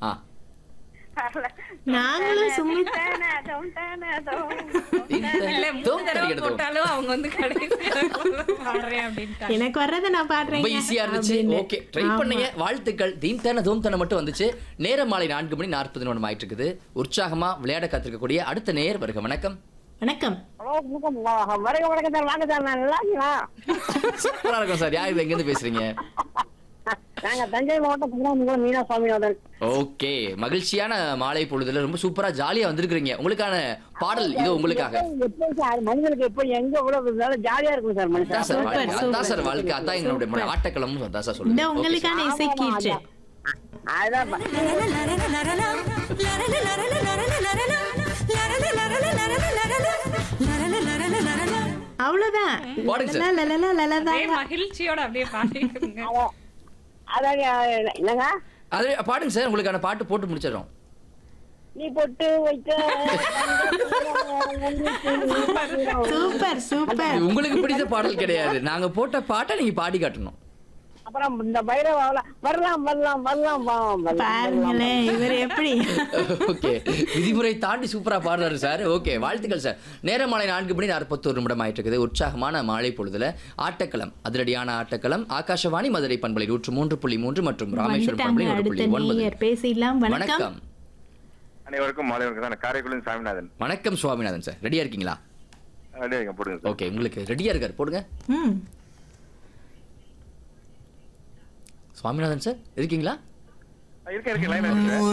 ஆ நாங்களும் சும்மா இல்ல மூணு தோம் தடவை தடிக்கிறது. போட்டாலும் அவங்க வந்து கடைசியா பாடுறேன் அப்படின்ட்டாங்க எனக்கு வர்றதை நான் ரொம்ப பாடுறேன் ஈஸியா இருந்துச்சு ஓகே ட்ரை பண்ணீங்க வாழ்த்துக்கள் தீம் தானே தோம் தானே மட்டும் வந்துச்சு நேரம் மாலை நான்கு மணி நாற்பது நிமிடம் ஆயிட்டு இருக்குது உற்சாகமா விளையாட காத்திருக்கக்கூடிய அடுத்த நேயர் வருக வணக்கம் வணக்கம் ஹலோ வணக்கம் வா- வணக்கம் வணக்கம் சார் வாங்க சார் நான் நல்லா இருக்கீங்களா சூப்பரா இருக்கும் சார் யார் எங்க இருந்து பேசுறீங்க நாங்க தஞ்சை மாவட்டம் புதுராமங்கலம் மீனா சுவாமிநாதன் ஓகே மகிழ்ச்சியான மாலை பொழுதுல ரொம்ப சூப்பரா ஜாலியா வந்திருக்கிறீங்க உங்களுக்கான பாடல் இது உங்களுக்காக எப்போ சார் மனிதனுக்கு எப்போ எங்க எவ்வளவு இருந்தாலும் ஜாலியா இருக்கும் சார் அதான் மனுஷன் சார் சூப்பர், வாழ்க்கை. அதான் சார் சூப்பர், வாழ்க்கை அதான் எங்களுடைய சூப்பர். ஆட்டக்களமும் அதான் சார் இந்த சொல்லுங்க ஓகே உங்களுக்கான இசை கீற்று அதான் பா- அவ்வளவுதான் பாடுங்க சார். லலலா, லலலா, லலலா. அதே மகிழ்ச்சியோட அப்படியே பாடிக்கிறீங்க அதான் அதான் என்னங்க அது பாடுங்க சார் உங்களுக்கான பாட்டு போட்டு முடிச்சிடறோம் நீ பொட்டு வைக்க சூப்பர் சூப்பர் உங்களுக்கு பிடித்த பாடல் கிடையாது நாங்க போட்ட பாட்டை நீங்க பாடி காட்டணும் அப்புறம் இந்த பைரவாவில வரலாம் வரலாம் வரலாம் வாம், வரலாம், வரலாம். பாருங்களேன் இவர் எப்படி ஓகே விதிமுறை தாண்டி சூப்பரா பாடுறாரு சார் ஓகே வாழ்த்துக்கள் சார் நேரம் மாலை நான்கு மணி நாற்பத்தோரு நிமிடம் ஆயிட்டு இருக்குது உற்சாகமான மாலை பொழுதுல ஆட்டக்களம் அதிரடியான ஆட்டக்களம் ஆகாஷவாணி மதுரை பண்பலை நூற்று மூன்று புள்ளி மூன்று மற்றும் ராமேஸ்வரம் வந்துட்டாங்க பண்பலை நூறு புள்ளி அடுத்த ஒன்பது நேயர் பேசிடலாம் வணக்கம் வணக்கம் அனைவருக்கும் மாலை வணக்கம் சார் காரைக்குடி சாமிநாதன் வணக்கம் சுவாமிநாதன் சார் ரெடியா இருக்கீங்களா அப்படியே வைங்க, போடுங்க சார் ஓகே உங்களுக்கு ரெடியா இருக்காரு போடுங்க ம் சுவாமிநாதன் சார் இருக்கீங்களா இருக்க இருக்க லைன்